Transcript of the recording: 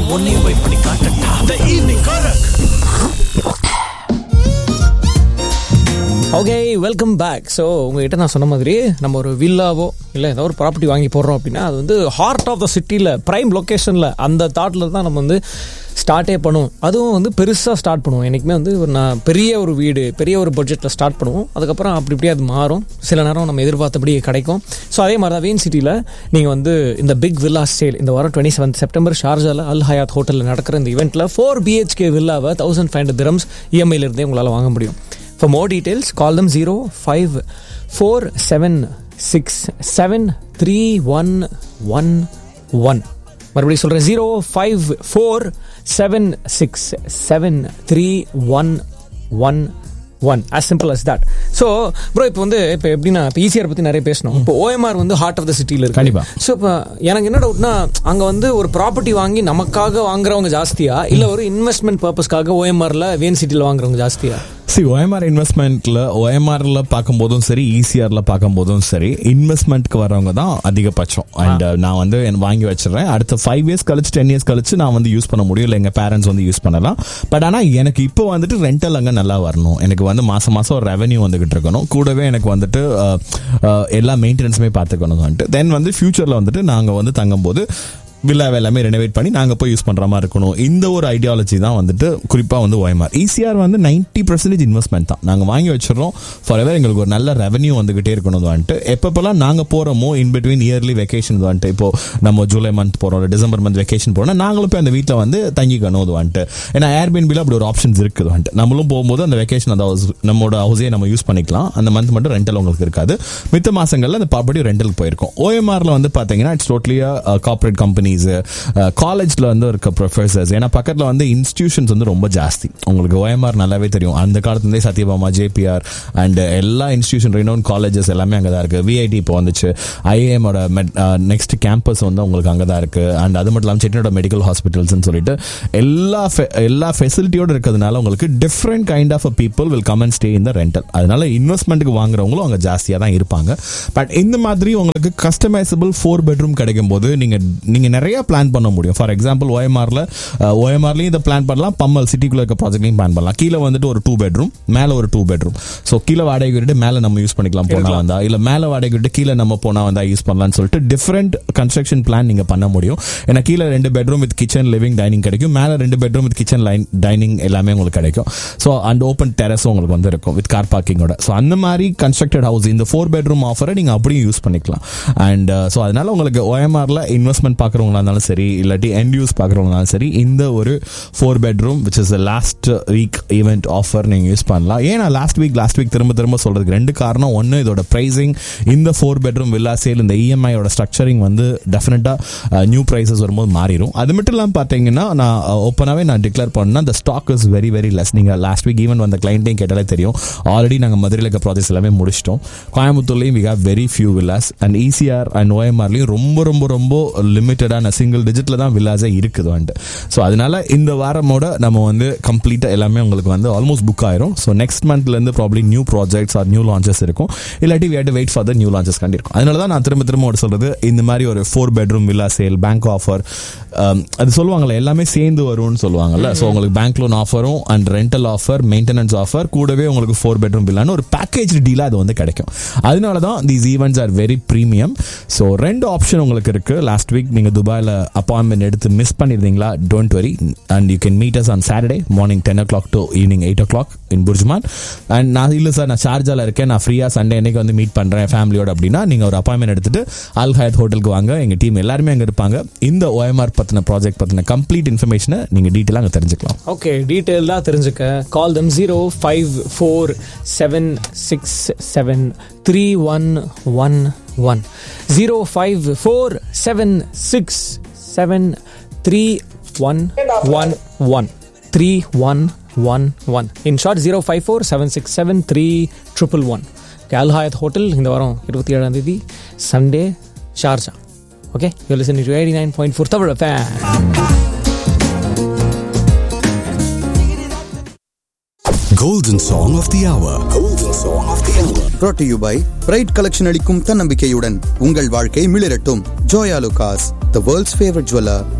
உன்னையும் போய் பண்ணி காட்டட்டா த ஈவினிங் காரக் ஓகே வெல்கம் பேக் ஸோ உங்ககிட்ட நான் சொன்ன மாதிரி நம்ம ஒரு வில்லாவோ இல்லை ஏதோ ஒரு ப்ராப்பர்ட்டி வாங்கி போடுறோம் அப்படின்னா அது வந்து ஹார்ட் ஆஃப் த சிட்டியில் ப்ரைம் லொக்கேஷனில் அந்த தாட்டில் தான் நம்ம வந்து ஸ்டார்ட்டே பண்ணுவோம் அதுவும் வந்து பெருசாக ஸ்டார்ட் பண்ணுவோம் என்றைக்குமே வந்து ஒரு நான் பெரிய ஒரு வீடு பெரிய ஒரு பட்ஜெட்டில் ஸ்டார்ட் பண்ணுவோம் அதுக்கப்புறம் அப்படி இப்படியே அது மாறும் சில நேரம் நம்ம எதிர்பார்த்தபடி கிடைக்கும் ஸோ அதே மாதிரி தான் வெயின் சிட்டியில் நீங்கள் வந்து இந்த பிக் வில்லா சேல் இந்த வாரம் டுவெண்ட்டி செவன்த் செப்டம்பர் ஷார்ஜாவில் அல் ஹயாத் ஹோட்டலில் நடக்கிற இந்த இவெண்ட்டில் ஃபோர் பிஹெச்கே வில்லாவை தௌசண்ட் ஃபைவ் ஹண்ட்ரட் திரம்ஸ் இஎம்ஐலேருந்தே உங்களால் வாங்க முடியும் For more details, call them 0547673111. மறுபடியும் சொல்கிறேன் zero five four seven six seven three one one one as simple as that so bro இப்போ வந்து இப்போ எப்படின்னா இப்போ ஈசிஆர் பற்றி நிறைய பேசணும் இப்போ ஓஎம்ஆர் வந்து ஹார்ட் ஆஃப் த சிட்டியில் இருக்கு கண்டிப்பா. ஸோ இப்போ எனக்கு என்ன டவுட்னா அங்கே வந்து ஒரு ப்ராப்பர்ட்டி வாங்கி நமக்காக வாங்குறவங்க ஜாஸ்தியா இல்லை ஒரு இன்வெஸ்ட்மெண்ட் பர்பஸ்க்காக ஓஎம்ஆர்ல வேன் சிட்டியில் வாங்குறவங்க ஜாஸ்தியா சி OMR இன்வெஸ்ட்மெண்ட்ல OMRல பார்க்கும்போதும் சரி ஈசிஆர்ல பார்க்கும்போதும் சரி இன்வெஸ்ட்மெண்ட்க்கு வரவங்க தான் அதிகபட்சம் அண்ட் நான் வந்து என் வாங்கி வச்சிடுறேன் அடுத்த ஃபைவ் இயர்ஸ் கழிச்சு டென் இயர்ஸ் கழிச்சு நான் வந்து யூஸ் பண்ண முடியும் இல்லை எங்க பேரண்ட்ஸ் வந்து யூஸ் பண்ணலாம் பட் ஆனா எனக்கு இப்போ வந்துட்டு ரெண்டல் அங்க நல்லா வரணும் எனக்கு வந்து மாசம் மாசம் ஒரு ரெவன்யூ வந்துகிட்டு இருக்கணும் கூடவே எனக்கு வந்துட்டு அஹ், அஹ், எல்லா மெயின்டெனன்ஸுமே பார்த்துக்கணும் வந்துட்டு தென் வந்து ஃபியூச்சர்ல வந்துட்டு நாங்க வந்து தங்கும்போது வில்லாவை எல்லாமே ரெனோவேட் பண்ணி நாங்க போய் யூஸ் பண்ற மாதிரி இருக்கணும் இந்த ஒரு ஐடியாலஜி தான் வந்துட்டு குறிப்பா வந்து OMR ஈசிஆர் வந்து நைன்டி பர்சன்டேஜ் இன்வெஸ்ட்மெண்ட் தான் நாங்க வாங்கி வச்சிடறோம் ஃபார் எவர் எங்களுக்கு ஒரு நல்ல ரெவன்யூ வந்துகிட்டே இருக்கணும் வந்துட்டு எப்பப்பெல்லாம் நாங்க போறோமோ இன் பிட்வீன் இயர்லி வெக்கேஷன் வந்துட்டு இப்போ நம்ம ஜூலை மந்த் போறோம் இல்லை டிசம்பர் மந்த் வெக்கேஷன் போறோம் நாங்களும் போய் அந்த வீட்டில் வந்து தங்கிக்கணும் அது வந்துட்டு ஏன்னா ஏர்பின்பில அப்படி ஒரு ஆப்ஷன்ஸ் இருக்குது வந்துட்டு நம்மளும் போகும்போது அந்த வெக்கேஷன் அந்த house- நம்மளோட ஹவுஸே நம்ம யூஸ் பண்ணிக்கலாம் அந்த மந்த் மட்டும் ரெண்டல் உங்களுக்கு இருக்காது மித்த மாசங்கள்ல அந்த ப்ராப்பர்ட்டி ரெண்டலுக்கு போயிருக்கும் ஓஎம்ஆர்ல வந்து பாத்தீங்கன்னா இட்ஸ் டோட்லி கார்பரேட் கம்பெனிஸ் காலேஜ்ல வந்து இருக்க ப்ரொஃபசர்ஸ் ஏன்னா பக்கத்துல வந்து இன்ஸ்டிடியூஷன்ஸ் வந்து ரொம்ப ஜாஸ்தி உங்களுக்கு ஓஎம்ஆர் நல்லாவே தெரியும் அந்த காலத்துலேருந்தே சத்யபாமா ஜேபிஆர் அண்ட் எல்லா இன்ஸ்டிடியூஷன் ரெனோன் காலேஜஸ் எல்லாமே அங்கே தான் இருக்கு விஐடி இப்போ வந்துச்சு ஐஏஎமோட நெக்ஸ்ட் கேம்பஸ் வந்து உங்களுக்கு அங்கே தான் இருக்கு அண்ட் அது மட்டும் இல்லாமல் செட்டினோட மெடிக்கல் ஹாஸ்பிட்டல்ஸ்னு சொல்லிட்டு எல்லா fe- எல்லா ஃபெசிலிட்டியோட இருக்கிறதுனால உங்களுக்கு different kind of people will come and stay இந்த ரெண்டல் அதனால இன்வெஸ்ட்மெண்ட்டுக்கு வாங்குறவங்களும் அங்கே ஜாஸ்தியாக தான் இருப்பாங்க பட் இந்த மாதிரி உங்களுக்கு கஸ்டமைசபிள் ஃபோர் பெட்ரூம் கிடைக்கும் போது நீங்க நீங்க நிறைய பிளான் பண்ண முடியும் ஃபார் எக்ஸாம்பிள் ஓஎம்ஆர்ல ஓஎம்ஆர்லையும் இதை பிளான் பண்ணலாம் பம்மல் சிட்டிக்குள்ள இருக்க ப்ராஜெக்ட்லையும் பிளான் பண்ணலாம் கீழே வந்துட்டு ஒரு டூ பெட்ரூம் மேலே ஒரு டூ பெட்ரூம் ஸோ கீழே வாடகை விட்டு மேலே நம்ம யூஸ் பண்ணிக்கலாம் போனா வந்தா இல்ல மேலே வாடகை விட்டு கீழே நம்ம போனா வந்தா யூஸ் பண்ணலாம்னு சொல்லிட்டு டிஃப்ரெண்ட் கன்ஸ்ட்ரக்ஷன் பிளான் நீங்க பண்ண முடியும் ஏன்னா கீழே ரெண்டு bedroom with kitchen living dining கிடைக்கும் மேலே ரெண்டு bedroom with kitchen line dining எல்லாமே உங்களுக்கு கிடைக்கும் ஸோ அண்ட் ஓப்பன் டெரஸும் உங்களுக்கு வந்து இருக்கும் வித் கார் பார்க்கிங்கோட ஸோ அந்த மாதிரி கன்ஸ்ட்ரக்டட் ஹவுஸ் இந்த ஃபோர் பெட்ரூம் ஆஃபரை நீங்க அப்படியும் யூஸ் பண்ணிக்கலாம் அண்ட் ஸோ அதனால உங்களுக்கு ஓஎம்ஆர்ல இன்வெஸ்ட்மெண்ட் பார்க்குறவங்களா இருந்தாலும் சரி இல்லாட்டி எண்ட் யூஸ் பார்க்குறவங்களாலும் சரி இந்த ஒரு four bedroom which is last week event offer நீங்க யூஸ் பண்ணலாம் ஏன்னா லாஸ்ட் வீக் லாஸ்ட் வீக் திரும்ப திரும்ப சொல்றதுக்கு ரெண்டு காரணம் ஒன்று இதோட பிரைசிங் இந்த ஃபோர் பெட்ரூம் வில்லா சேல் இந்த இஎம்ஐயோட ஸ்ட்ரக்சரிங் வந்து டெஃபினட்டாக நியூ ப்ரைஸஸ் வரும்போது மாறிடும் அது மட்டும் இல்லாமல் பார்த்தீங்கன்னா நான் ஓப்பனாகவே நான் டிக்ளேர் பண்ணேன் the stock is very very less நீங்கள் லாஸ்ட் வீக் ஈவன் வந்த கிளைண்ட்டையும் கேட்டாலே தெரியும் ஆல்ரெடி நாங்கள் மதுரையில் இருக்க ப்ராஜெக்ட்ஸ் எல்லாமே முடிச்சிட்டோம் கோயம்புத்தூர்லையும் we have very few villas and ECR and ஓஎம்ஆர்லையும் ரொம்ப ரொம்ப ரொம்ப லிமிட்டடான சிங்கிள் டிஜிட்டில் தான் வில்லாஸே இருக்குது வந்துட்டு ஸோ அதனால இந்த வாரமோட நம்ம வந்து கம்ப்ளீட்டாக எல்லாமே உங்களுக்கு வந்து ஆல்மோஸ்ட் புக் ஆயிரும் ஸோ நெக்ஸ்ட் மந்த்லேருந்து probably new projects are new launches இருக்கும் இல்லாட்டி we wait for the new launches கண்டிருக்கும் அதனால தான் நான் திரும்ப திரும்ப ஒரு சொல்றது இந்த மாதிரி ஒரு four bedroom villa sale bank offer அது சொல்லுவாங்கல்ல எல்லாமே சேர்ந்து வரும்னு சொல்லுவாங்கல்ல ஸோ உங்களுக்கு பேங்க் லோன் ஆஃபரும் and rental offer maintenance offer கூடவே உங்களுக்கு ஃபோர் பெட்ரூம் வில்லான்னு ஒரு பேக்கேஜ் டீலாக அது வந்து கிடைக்கும் அதனால தான் these events are very premium so ரெண்டு ஆப்ஷன் உங்களுக்கு இருக்கு லாஸ்ட் வீக் நீங்கள் துபாயில் அப்பாயின்மெண்ட் எடுத்து மிஸ் பண்ணியிருந்தீங்களா don't worry and you can meet us on Saturday morning ten o'clock to evening eight o'clock in Burjuman and நான் இல்லை sir நான் ஷார்ஜால இருக்கேன் நான் ஃப்ரீயாக சண்டே அன்னைக்கு வந்து மீட் பண்ணுறேன் ஃபேமிலியோட அப்படின்னா நீங்கள் ஒரு அப்பாயின்மெண்ட் எடுத்துட்டு அல் ஹயத் ஹோட்டலுக்கு வாங்க எங்கள் டீம் எல்லாருமே அங்கே இருப்பாங்க இந்த ஓஎம்ஆர் பற்றின ப்ராஜெக்ட் பற்றின கம்ப்ளீட் இன்ஃபர்மேஷனை நீங்கள் டீட்டெயிலாக அங்கே தெரிஞ்சுக்கலாம் ஓகே டீட்டெயிலாக தெரிஞ்சுக்க call them zero five four seven six seven three one one one zero five four seven six seven three one one one three one one one in short zero five four seven six seven three triple one Al Hayat hotel இந்த வாரம் இருபத்தி ஏழாம் தேதி Sunday Sharjah okay you listen to eighty nine point four Tamil fan Golden Song of the Hour. Golden Song of the Hour. brought to you by bright collection அளிக்கும் தன்னம்பிக்கையுடன் உங்கள் வாழ்க்கை மிளிரட்டும் Joyalukkas the world's favourite jeweller